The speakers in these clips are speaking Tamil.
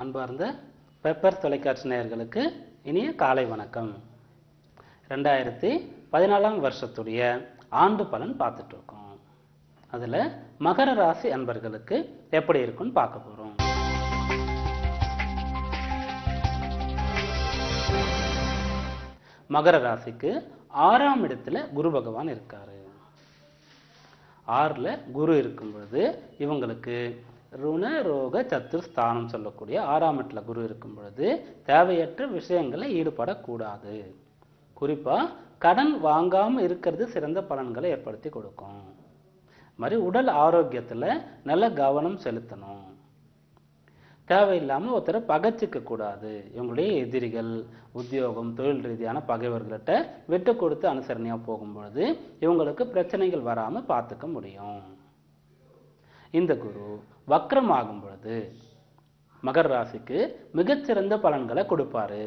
அன்பார்ந்த பெப்பர் தொலைக்காட்சி நேயர்களுக்கு இனிய காலை வணக்கம் ரெண்டாயிரத்தி பதினாலாம் வருஷத்துடைய ஆண்டு பலன் பார்த்துட்டு இருக்கோம் அதில் மகர ராசி அன்பர்களுக்கு எப்படி இருக்குன்னு பார்க்க போகிறோம் மகர ராசிக்கு ஆறாம் இடத்துல குரு பகவான் இருக்காரு ஆறில் குரு இருக்கும் பொழுது இவங்களுக்கு ருண ரோக சத்துர்ஸ்தானம் சொல்லக்கூடிய ஆறாம் இடத்துல குரு இருக்கும் பொழுது தேவையற்ற விஷயங்களை ஈடுபடக்கூடாது குறிப்பா கடன் வாங்காம இருக்கிறது சிறந்த பலன்களை ஏற்படுத்தி கொடுக்கும் மாதிரி உடல் ஆரோக்கியத்துல நல்ல கவனம் செலுத்தணும் தேவையில்லாமல் ஒருத்தரை பகைச்சிக்க கூடாது இவங்களுடைய எதிரிகள் உத்தியோகம் தொழில் ரீதியான பகைவர்கள்ட்ட விட்டு கொடுத்து அனுசரணையாக போகும்பொழுது இவங்களுக்கு பிரச்சனைகள் வராமல் பார்த்துக்க முடியும் இந்த குரு வக்ரமாகும் பொழுது மகர ராசிக்கு மிகச்சிறந்த பலன்களை கொடுப்பாரு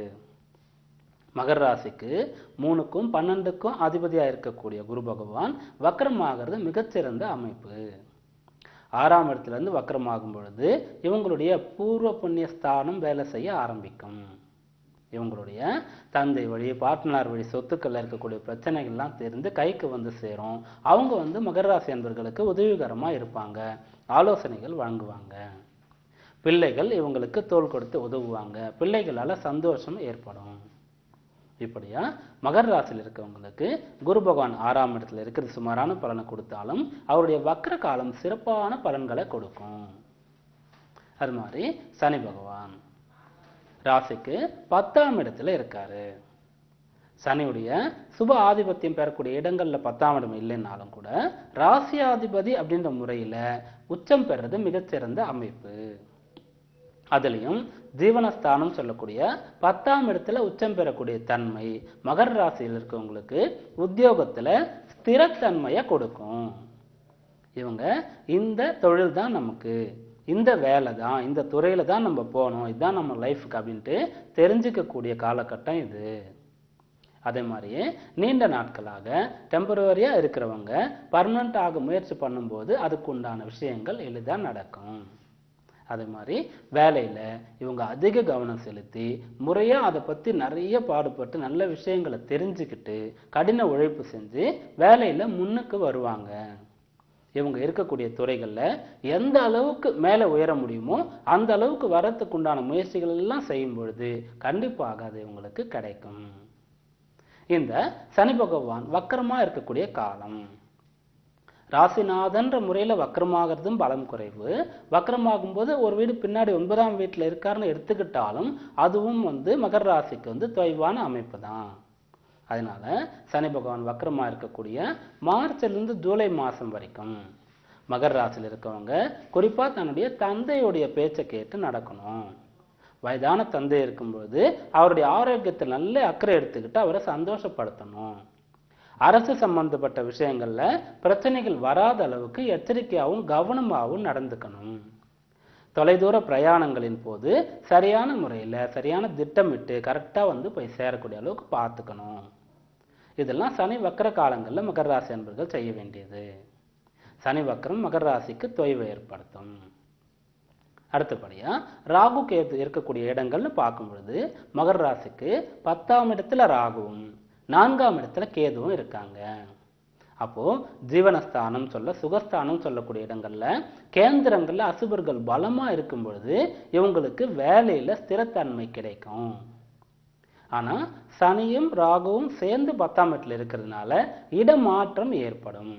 மகர ராசிக்கு மூணுக்கும் பன்னெண்டுக்கும் அதிபதியாக இருக்கக்கூடிய குரு பகவான் வக்ரமாகிறது மிகச்சிறந்த அமைப்பு ஆறாம் இடத்துல இருந்து வக்ரமாகும் பொழுது இவங்களுடைய பூர்வ புண்ணிய ஸ்தானம் வேலை செய்ய ஆரம்பிக்கும் இவங்களுடைய தந்தை வழி பார்ட்னர் வழி சொத்துக்கள்ல இருக்கக்கூடிய பிரச்சனைகள்லாம் தெரிந்து கைக்கு வந்து சேரும் அவங்க வந்து மகர ராசி அன்பர்களுக்கு உதவிகரமா இருப்பாங்க ஆலோசனைகள் வழங்குவாங்க பிள்ளைகள் இவங்களுக்கு தோள் கொடுத்து உதவுவாங்க பிள்ளைகளால சந்தோஷம் ஏற்படும் இப்படியா மகர ராசியில் இருக்கவங்களுக்கு குரு பகவான் ஆறாம் இடத்துல இருக்கிறது சுமாரான பலனை கொடுத்தாலும் அவருடைய வக்ர காலம் சிறப்பான பலன்களை கொடுக்கும் அது மாதிரி சனி பகவான் ராசிக்கு பத்தாம் இடத்துல இருக்காரு சனியுடைய சுப ஆதிபத்தியம் பெறக்கூடிய இடங்கள்ல பத்தாம் இடம் இல்லைன்னாலும் கூட ராசியாதிபதி அப்படின்ற முறையில உச்சம் பெறுறது மிகச்சிறந்த அமைப்பு அதுலயும் ஜீவனஸ்தானம் சொல்லக்கூடிய பத்தாம் இடத்துல உச்சம் பெறக்கூடிய தன்மை மகர ராசியில் இருக்கவங்களுக்கு உத்தியோகத்துல ஸ்திரத்தன்மையை கொடுக்கும் இவங்க இந்த தொழில் தான் நமக்கு இந்த வேலை தான் இந்த துறையில தான் நம்ம போகணும் இதுதான் நம்ம லைஃப்க்கு அப்படின்ட்டு தெரிஞ்சுக்கக்கூடிய காலகட்டம் இது அதே மாதிரியே நீண்ட நாட்களாக டெம்பரவரியாக இருக்கிறவங்க பர்மனண்ட் ஆக முயற்சி பண்ணும்போது அதுக்கு உண்டான விஷயங்கள் எளிதாக நடக்கும் அதே மாதிரி வேலையில் இவங்க அதிக கவனம் செலுத்தி முறையாக அதை பற்றி நிறைய பாடுபட்டு நல்ல விஷயங்களை தெரிஞ்சுக்கிட்டு கடின உழைப்பு செஞ்சு வேலையில் முன்னுக்கு வருவாங்க இவங்க இருக்கக்கூடிய துறைகளில் எந்த அளவுக்கு மேலே உயர முடியுமோ அந்த அளவுக்கு வரத்துக்கு உண்டான முயற்சிகள் எல்லாம் செய்யும் பொழுது கண்டிப்பாக அது இவங்களுக்கு கிடைக்கும் இந்த சனி பகவான் வக்கரமா இருக்கக்கூடிய காலம் ராசிநாதன்ற முறையில வக்கரமாகிறதும் பலம் குறைவு வக்கரமாகும் போது ஒரு வீடு பின்னாடி ஒன்பதாம் வீட்டுல இருக்காருன்னு எடுத்துக்கிட்டாலும் அதுவும் வந்து மகர ராசிக்கு வந்து தொய்வான அமைப்பு தான் அதனால சனி பகவான் வக்கரமா இருக்கக்கூடிய மார்ச்ல இருந்து ஜூலை மாசம் வரைக்கும் மகர ராசியில் இருக்கவங்க குறிப்பா தன்னுடைய தந்தையுடைய பேச்சை கேட்டு நடக்கணும் வயதான தந்தை இருக்கும்போது அவருடைய ஆரோக்கியத்தில் நல்ல அக்கறை எடுத்துக்கிட்டு அவரை சந்தோஷப்படுத்தணும் அரசு சம்பந்தப்பட்ட விஷயங்கள்ல பிரச்சனைகள் வராத அளவுக்கு எச்சரிக்கையாகவும் கவனமாகவும் நடந்துக்கணும் தொலைதூர பிரயாணங்களின் போது சரியான முறையில் சரியான திட்டமிட்டு கரெக்டாக வந்து போய் சேரக்கூடிய அளவுக்கு பார்த்துக்கணும் இதெல்லாம் சனி வக்கர காலங்களில் மகர ராசி அன்பர்கள் செய்ய வேண்டியது சனி வக்கரம் மகர ராசிக்கு தொய்வை ஏற்படுத்தும் அடுத்தபடியா ராகு கேது இருக்கக்கூடிய இடங்கள்னு பார்க்கும் பொழுது மகர ராசிக்கு பத்தாம் இடத்துல ராகுவும் நான்காம் இடத்துல கேதுவும் இருக்காங்க அப்போ ஜீவனஸ்தானம் சொல்ல சுகஸ்தானம் சொல்லக்கூடிய இடங்கள்ல கேந்திரங்கள்ல அசுபர்கள் பலமா இருக்கும் பொழுது இவங்களுக்கு வேலையில ஸ்திரத்தன்மை கிடைக்கும் ஆனா சனியும் ராகுவும் சேர்ந்து பத்தாம் இடத்துல இருக்கிறதுனால இடமாற்றம் ஏற்படும்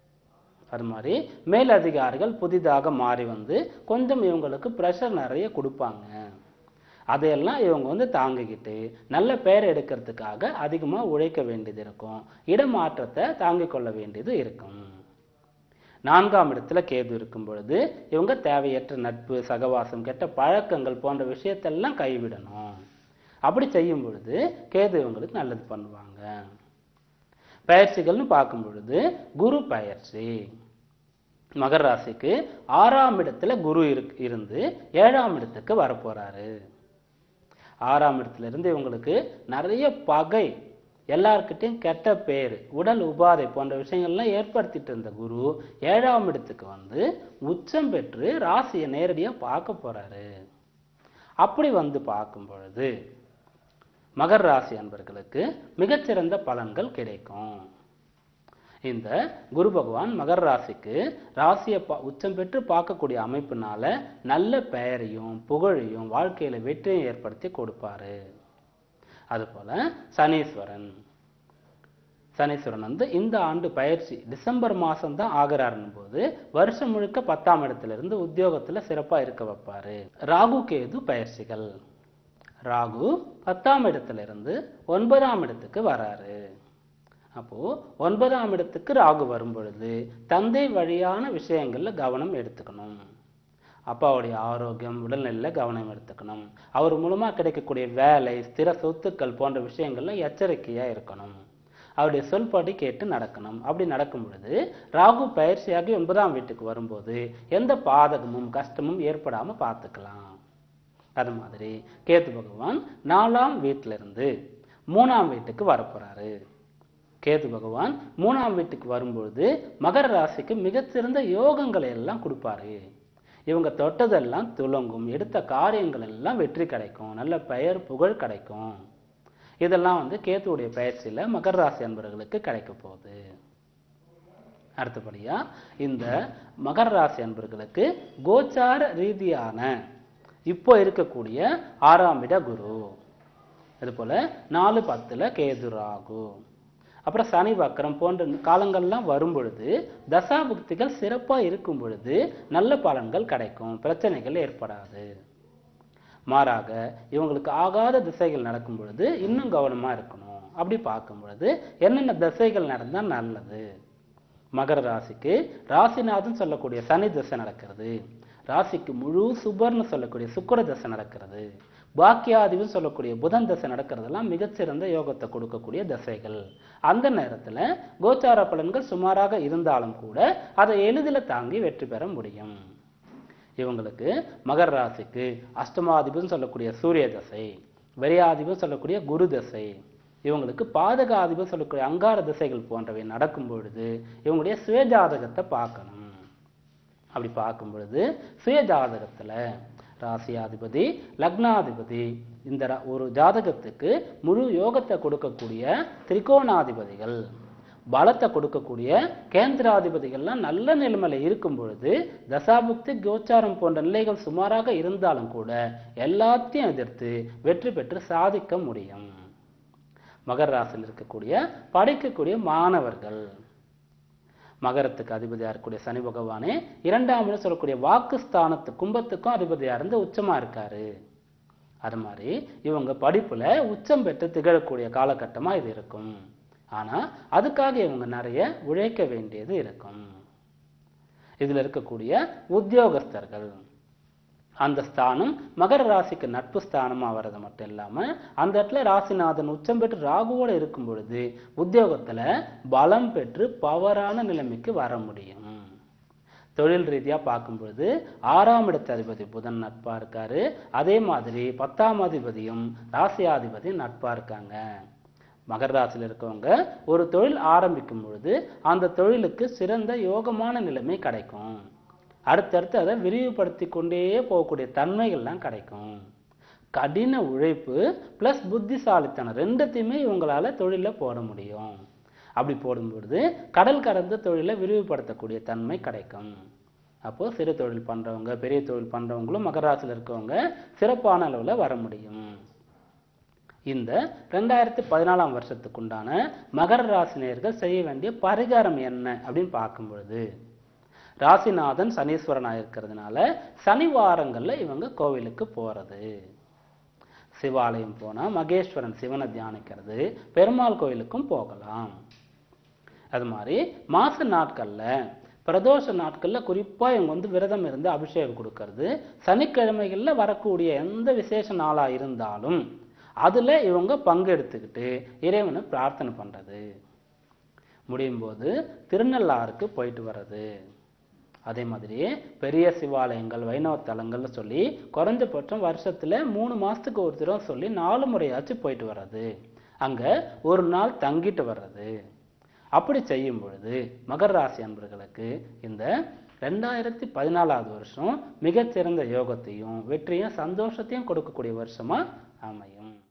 அது மாதிரி மேலதிகாரிகள் புதிதாக மாறி வந்து கொஞ்சம் இவங்களுக்கு ப்ரெஷர் நிறைய கொடுப்பாங்க அதையெல்லாம் இவங்க வந்து தாங்கிக்கிட்டு நல்ல பெயர் எடுக்கிறதுக்காக அதிகமாக உழைக்க வேண்டியது இருக்கும் இடமாற்றத்தை தாங்கிக் கொள்ள வேண்டியது இருக்கும் நான்காம் இடத்துல கேது இருக்கும் பொழுது இவங்க தேவையற்ற நட்பு சகவாசம் கெட்ட பழக்கங்கள் போன்ற விஷயத்தெல்லாம் கைவிடணும் அப்படி செய்யும் பொழுது கேது இவங்களுக்கு நல்லது பண்ணுவாங்க பயிற்சிகள்னு பார்க்கும் பொழுது குரு பயிற்சி மகர ராசிக்கு ஆறாம் இடத்துல குரு இருக்கு இருந்து ஏழாம் இடத்துக்கு வரப்போறாரு ஆறாம் இடத்துல இருந்து இவங்களுக்கு நிறைய பகை எல்லார்கிட்டையும் கெட்ட பேர் உடல் உபாதை போன்ற விஷயங்கள்லாம் ஏற்படுத்திட்டு இருந்த குரு ஏழாம் இடத்துக்கு வந்து உச்சம் பெற்று ராசியை நேரடியாக பார்க்க போறாரு அப்படி வந்து பார்க்கும் பொழுது மகர ராசி அன்பர்களுக்கு மிகச்சிறந்த பலன்கள் கிடைக்கும் இந்த குரு பகவான் மகர ராசிக்கு ராசியை பா உச்சம் பெற்று பார்க்கக்கூடிய அமைப்புனால நல்ல பெயரையும் புகழையும் வாழ்க்கையில வெற்றியும் ஏற்படுத்தி கொடுப்பாரு அதுபோல சனீஸ்வரன் சனீஸ்வரன் வந்து இந்த ஆண்டு பயிற்சி டிசம்பர் மாதம் தான் ஆகிறாருன்னும் போது வருஷம் முழுக்க பத்தாம் இடத்துல இருந்து உத்தியோகத்துல சிறப்பா இருக்க வைப்பாரு ராகு கேது பயிற்சிகள் ராகு பத்தாம் இடத்துல இருந்து ஒன்பதாம் இடத்துக்கு வராரு அப்போ ஒன்பதாம் இடத்துக்கு ராகு வரும் பொழுது தந்தை வழியான விஷயங்கள்ல கவனம் எடுத்துக்கணும் அப்பாவுடைய ஆரோக்கியம் உடல்நிலையில கவனம் எடுத்துக்கணும் அவர் மூலமா கிடைக்கக்கூடிய வேலை ஸ்திர சொத்துக்கள் போன்ற விஷயங்கள்ல எச்சரிக்கையா இருக்கணும் அவருடைய சொல்படி கேட்டு நடக்கணும் அப்படி நடக்கும் பொழுது ராகு பயிற்சியாகி ஒன்பதாம் வீட்டுக்கு வரும்போது எந்த பாதகமும் கஷ்டமும் ஏற்படாம பார்த்துக்கலாம் அது மாதிரி கேத்து பகவான் நாலாம் வீட்டில இருந்து மூணாம் வீட்டுக்கு வரப்போறாரு கேது பகவான் மூணாம் வீட்டுக்கு வரும்பொழுது மகர ராசிக்கு மிகச்சிறந்த யோகங்களை எல்லாம் கொடுப்பாரு இவங்க தொட்டதெல்லாம் துலங்கும் எடுத்த காரியங்கள் எல்லாம் வெற்றி கிடைக்கும் நல்ல பெயர் புகழ் கிடைக்கும் இதெல்லாம் வந்து கேத்துவுடைய பயிற்சியில மகர ராசி அன்பர்களுக்கு கிடைக்க போகுது அடுத்தபடியா இந்த மகர ராசி அன்பர்களுக்கு கோச்சார ரீதியான இப்போ இருக்கக்கூடிய ஆறாம் இட குரு இது போல நாலு பத்துல கேது ராகு அப்புறம் சனி வக்கரம் போன்ற காலங்கள்லாம் வரும் பொழுது தசாபுக்திகள் சிறப்பா இருக்கும் பொழுது நல்ல பலன்கள் கிடைக்கும் பிரச்சனைகள் ஏற்படாது மாறாக இவங்களுக்கு ஆகாத திசைகள் நடக்கும் பொழுது இன்னும் கவனமா இருக்கணும் அப்படி பார்க்கும் பொழுது என்னென்ன திசைகள் நடந்தா நல்லது மகர ராசிக்கு ராசிநாதன் சொல்லக்கூடிய சனி திசை நடக்கிறது ராசிக்கு முழு சுபர்னு சொல்லக்கூடிய சுக்கிர தசை நடக்கிறது பாக்கியாதிபன் சொல்லக்கூடிய புதன் தசை நடக்கிறதெல்லாம் மிகச்சிறந்த யோகத்தை கொடுக்கக்கூடிய தசைகள் அந்த நேரத்துல கோச்சார பலன்கள் சுமாராக இருந்தாலும் கூட அதை எளிதில் தாங்கி வெற்றி பெற முடியும் இவங்களுக்கு மகர ராசிக்கு அஷ்டமாதிபன் சொல்லக்கூடிய சூரிய தசை விரையாதிபன் சொல்லக்கூடிய குரு தசை இவங்களுக்கு பாதகாதிபன் சொல்லக்கூடிய அங்கார திசைகள் போன்றவை நடக்கும் பொழுது இவங்களுடைய சுயஜாதகத்தை பார்க்கணும் அப்படி பார்க்கும் பொழுது சுய ஜாதகத்துல ராசியாதிபதி லக்னாதிபதி இந்த ர- ஒரு ஜாதகத்துக்கு முழு யோகத்தை கொடுக்கக்கூடிய திரிகோணாதிபதிகள் பலத்தை கொடுக்கக்கூடிய கேந்திராதிபதிகள்லாம் நல்ல நிலைமையில இருக்கும் பொழுது தசாபுக்தி கோச்சாரம் போன்ற நிலைகள் சுமாராக இருந்தாலும் கூட எல்லாத்தையும் எதிர்த்து வெற்றி பெற்று சாதிக்க முடியும் மகர ராசியில் இருக்கக்கூடிய படிக்கக்கூடிய மாணவர்கள் மகரத்துக்கு அதிபதியா இருக்கக்கூடிய சனி பகவானே இரண்டாம் இடம் சொல்லக்கூடிய வாக்குஸ்தானத்து கும்பத்துக்கும் அதிபதியா இருந்து உச்சமா இருக்காரு அது மாதிரி இவங்க படிப்புல உச்சம் பெற்று திகழக்கூடிய காலகட்டமா இது இருக்கும் ஆனா அதுக்காக இவங்க நிறைய உழைக்க வேண்டியது இருக்கும் இதுல இருக்கக்கூடிய உத்தியோகஸ்தர்கள் அந்த ஸ்தானம் மகர ராசிக்கு நட்பு ஸ்தானமா வர்றது மட்டும் இல்லாம அந்த இடத்துல ராசிநாதன் உச்சம் பெற்று ராகுவோட இருக்கும் பொழுது உத்தியோகத்துல பலம் பெற்று பவரான நிலைமைக்கு வர முடியும் தொழில் ரீதியா பார்க்கும் பொழுது ஆறாம் இடத்து அதிபதி புதன் நட்பா இருக்காரு அதே மாதிரி பத்தாம் அதிபதியும் ராசியாதிபதி நட்பா இருக்காங்க மகர ராசியில் இருக்கவங்க ஒரு தொழில் ஆரம்பிக்கும் பொழுது அந்த தொழிலுக்கு சிறந்த யோகமான நிலைமை கிடைக்கும் அடுத்தடுத்து அதை விரிவுபடுத்தி கொண்டே போகக்கூடிய தன்மைகள்லாம் கிடைக்கும் கடின உழைப்பு ப்ளஸ் புத்திசாலித்தனம் ரெண்டுத்தையுமே இவங்களால தொழில போட முடியும் அப்படி போடும்பொழுது கடல் கடந்த தொழிலை விரிவுபடுத்தக்கூடிய தன்மை கிடைக்கும் அப்போ சிறு தொழில் பண்றவங்க பெரிய தொழில் பண்றவங்களும் மகராசியில் இருக்கவங்க சிறப்பான அளவுல வர முடியும் இந்த ரெண்டாயிரத்தி பதினாலாம் வருஷத்துக்குண்டான மகர ராசினியர்கள் செய்ய வேண்டிய பரிகாரம் என்ன அப்படின்னு பார்க்கும் பொழுது ராசிநாதன் சனீஸ்வரனா இருக்கிறதுனால சனி வாரங்கள்ல இவங்க கோவிலுக்கு போறது சிவாலயம் போனா மகேஸ்வரன் சிவனை தியானிக்கிறது பெருமாள் கோயிலுக்கும் போகலாம் அது மாதிரி மாச நாட்கள்ல பிரதோஷ நாட்கள்ல குறிப்பா இவங்க வந்து விரதம் இருந்து அபிஷேகம் கொடுக்கறது சனிக்கிழமைகள்ல வரக்கூடிய எந்த விசேஷ நாளா இருந்தாலும் அதுல இவங்க பங்கெடுத்துக்கிட்டு இறைவனை பிரார்த்தனை பண்றது முடியும் போது திருநள்ளாறுக்கு போயிட்டு வர்றது அதே மாதிரி பெரிய சிவாலயங்கள் வைணவ தலங்கள்னு சொல்லி குறைஞ்சபட்சம் வருஷத்துல மூணு மாசத்துக்கு ஒரு தடவை சொல்லி நாலு முறையாச்சும் போயிட்டு வர்றது அங்க ஒரு நாள் தங்கிட்டு வர்றது அப்படி செய்யும் பொழுது மகர ராசி அன்பர்களுக்கு இந்த ரெண்டாயிரத்தி பதினாலாவது வருஷம் மிகச்சிறந்த யோகத்தையும் வெற்றியும் சந்தோஷத்தையும் கொடுக்கக்கூடிய வருஷமா அமையும்